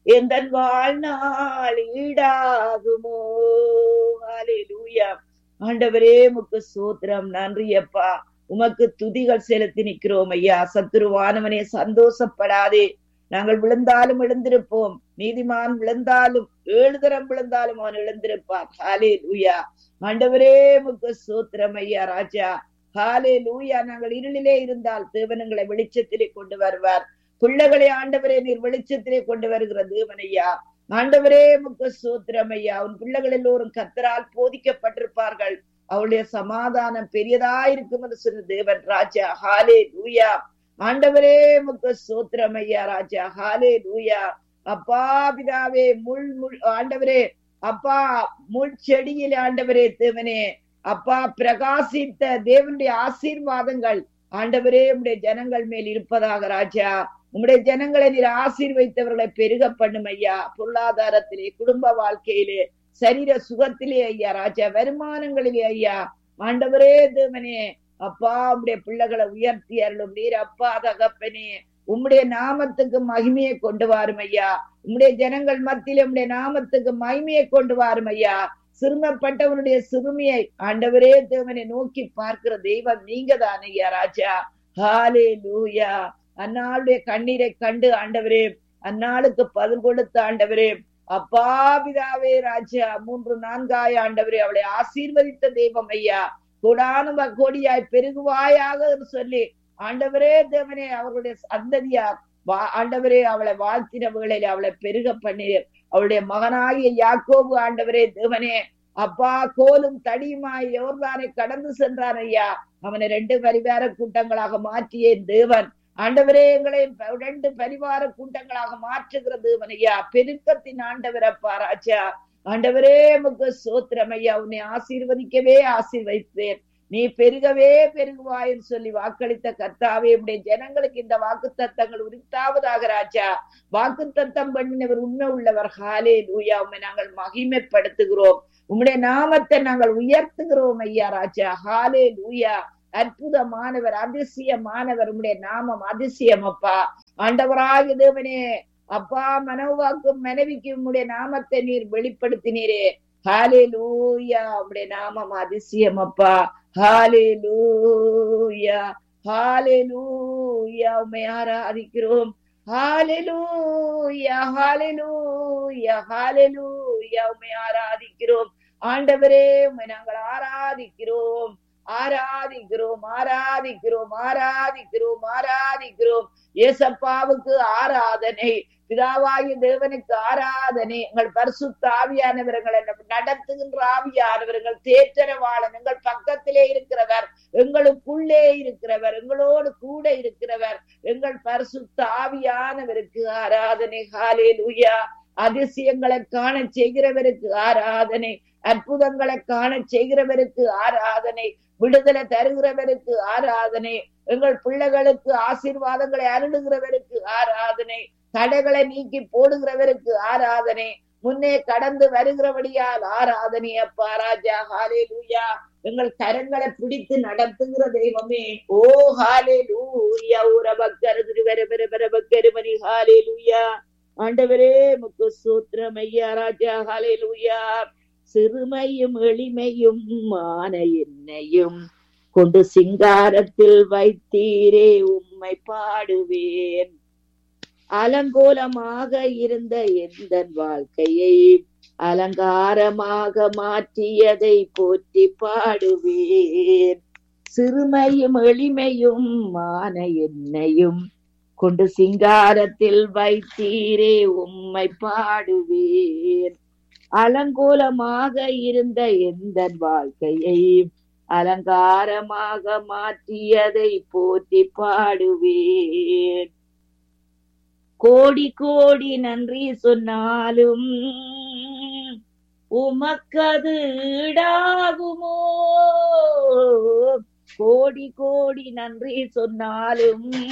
எந்த வாழ்நாள் ஈடாகுமோ ஹalleluya ஆண்டவரே உமக்கு சோத்திரம் நன்றி அப்பா உமக்கு துதிகள் செலுத்தி நிற்கிறோம் ஐயா சத்துருவானவனே சந்தோஷப்படாதே நாங்கள் விழுந்தாலும் எழுந்திருப்போம் நீதிமான் விழுந்தாலும் ஏழு தரம் விழுந்தாலும் அவன் எழுந்திருப்பான் ஹாலே லூயா ஆண்டவரே உமக்கு சோத்திரம் ஐயா ராஜா ஹாலே லூயா நாங்கள் இருளிலே இருந்தால் தேவனங்களை வெளிச்சத்திலே கொண்டு வருவார் பிள்ளைகளை ஆண்டவரே நீர் வெளிச்சத்திலே கொண்டு வருகிற தேவனையா ஆண்டவரே முக்க சோத்திரம் ஐயா உன் பிள்ளைகள் எல்லோரும் கத்தரால் போதிக்கப்பட்டிருப்பார்கள் அவளுடைய சமாதானம் பெரியதா இருக்கும் என்று சொன்ன தேவன் ராஜா ஹாலே லூயா ஆண்டவரே முக்க சோத்திரம் ஐயா ராஜா ஹாலே லூயா அப்பா பிதாவே முள் முள் ஆண்டவரே அப்பா முள் செடியில் ஆண்டவரே தேவனே அப்பா பிரகாசித்த தேவனுடைய ஆசீர்வாதங்கள் ஆண்டவரே உடைய ஜனங்கள் மேல் இருப்பதாக ராஜா உம்முடைய ஜனங்களை நீர் ஆசீர்வைத்தவர்களை பெருக பண்ணும் ஐயா பொருளாதாரத்திலே குடும்ப வாழ்க்கையிலே சரீர சுகத்திலே ஐயா ராஜா வருமானங்களிலே ஐயா ஆண்டவரே தேவனே அப்பா உம்முடைய பிள்ளைகளை உயர்த்தி அருளும் நீர் அப்பா தகப்பனே உம்முடைய நாமத்துக்கு மகிமையை கொண்டு வாரும் ஐயா உம்முடைய ஜனங்கள் மத்தியில உம்முடைய நாமத்துக்கு மகிமையை கொண்டு வாரும் ஐயா சிறுமப்பட்டவனுடைய சிறுமியை ஆண்டவரே தேவனை நோக்கி பார்க்கிற தெய்வம் நீங்க தான் ஐயா ராஜா ஹாலே லூயா அந்நாளுடைய கண்ணீரை கண்டு ஆண்டவரே அந்நாளுக்கு பதில் கொடுத்த ஆண்டவரே அப்பா பிதாவே ராஜா மூன்று நான்காய ஆண்டவரே அவளை ஆசீர்வதித்த தெய்வம் ஐயா கோடானு கோடியாய் பெருகுவாயாக சொல்லி ஆண்டவரே தேவனே அவர்களுடைய சந்ததியா ஆண்டவரே அவளை வாழ்த்தின வேளையில அவளை பெருக பண்ணினீர் அவளுடைய மகனாகிய யாக்கோபு ஆண்டவரே தேவனே அப்பா கோலும் தடியுமாய் யோர்தானை கடந்து சென்றான் ஐயா அவனை ரெண்டு பரிவார கூட்டங்களாக மாற்றிய தேவன் ஆண்டவரே எங்களை ரெண்டு பரிவார கூட்டங்களாக மாற்றுகிற தேவன் ஐயா பெருக்கத்தின் ஆண்டவர் அப்பா ராஜா ஆண்டவரே முக சோத்திரம் ஐயா உன்னை ஆசீர்வதிக்கவே ஆசீர்வதித்தேன் நீ பெருகவே பெருகுவாயின்னு சொல்லி வாக்களித்த கர்த்தாவே உடைய ஜனங்களுக்கு இந்த வாக்கு தத்தங்கள் உரித்தாவதாக ராஜா வாக்கு தத்தம் பண்ணினவர் உண்மை உள்ளவர் ஹாலே லூயா உண்மை நாங்கள் மகிமைப்படுத்துகிறோம் உம்முடைய நாமத்தை நாங்கள் உயர்த்துகிறோம் ஐயா ராஜா ஹாலே லூயா அற்புதமானவர் அதிசயமானவர் உம்முடைய நாமம் அதிசயம் அப்பா ஆண்டவராக தேவனே அப்பா மனோவாக்கும் மனைவிக்கும் உம்முடைய நாமத்தை நீர் வெளிப்படுத்தினீரே ஹாலே லூயா உம்முடைய நாமம் அதிசயம் அப்பா ஹாலே லூயா ஹாலே லூயா உண்மை ஆராதிக்கிறோம் ஹாலெலூயா ஹாலெலூயா ஹாலெலூயா உம்மை ஆராதிக்கிறோம் ஆண்டவரே உம்மை நாங்கள் ஆராதிக்கிறோம் ஆராதிக்கிறோம் ஆராதிக்கிறோம் ஆராதிக்கிறோம் ஆராதிக்கிறோம் ஏசப்பாவுக்கு ஆராதனை பிதாவாகிய தேவனுக்கு ஆராதனை எங்கள் பரிசுத்த ஆவியானவர்கள் நடத்துகின்ற ஆவியானவர்கள் தேற்றரவாளன் எங்கள் பக்கத்திலே இருக்கிறவர் எங்களுக்குள்ளே இருக்கிறவர் எங்களோடு கூட இருக்கிறவர் எங்கள் பரிசுத்த ஆவியானவருக்கு ஆராதனை ஹாலே லூயா அதிசயங்களை காண செய்கிறவருக்கு ஆராதனை அற்புதங்களை காண செய்கிறவருக்கு ஆராதனை விடுதலை தருகிறவருக்கு ஆராதனை எங்கள் பிள்ளைகளுக்கு ஆசீர்வாதங்களை அருளுகிறவருக்கு ஆராதனை தடைகளை நீக்கி போடுகிறவருக்கு ஆராதனை முன்னே கடந்து வருகிறபடியால் ஆராதனை அப்பா ராஜா ஹாலே லூயா எங்கள் கரங்களை பிடித்து நடத்துகிற தெய்வமே ஓ ஹாலே லூயா ஊரபக்கரு திருவரபரபரபக்கருமணி ஹாலே லூயா ஆண்டவரே முக்கு சூத்திரம் ஐயா ராஜா ஹாலே லூயா சிறுமையும் எளிமையும் மான என்னையும் கொண்டு சிங்காரத்தில் வைத்தீரே உம்மை பாடுவேன் அலங்கோலமாக இருந்த எந்த வாழ்க்கையை அலங்காரமாக மாற்றியதை போற்றி பாடுவேன் சிறுமையும் எளிமையும் மான என்னையும் கொண்டு சிங்காரத்தில் வைத்தீரே உம்மை பாடுவேன் அலங்கோலமாக இருந்த எந்த வாழ்க்கையை அலங்காரமாக மாற்றியதை போற்றி பாடுவேன் கோடி கோடி நன்றி சொன்னாலும் உமக்கது ஈடாகுமோ கோடி கோடி நன்றி சொன்னாலும்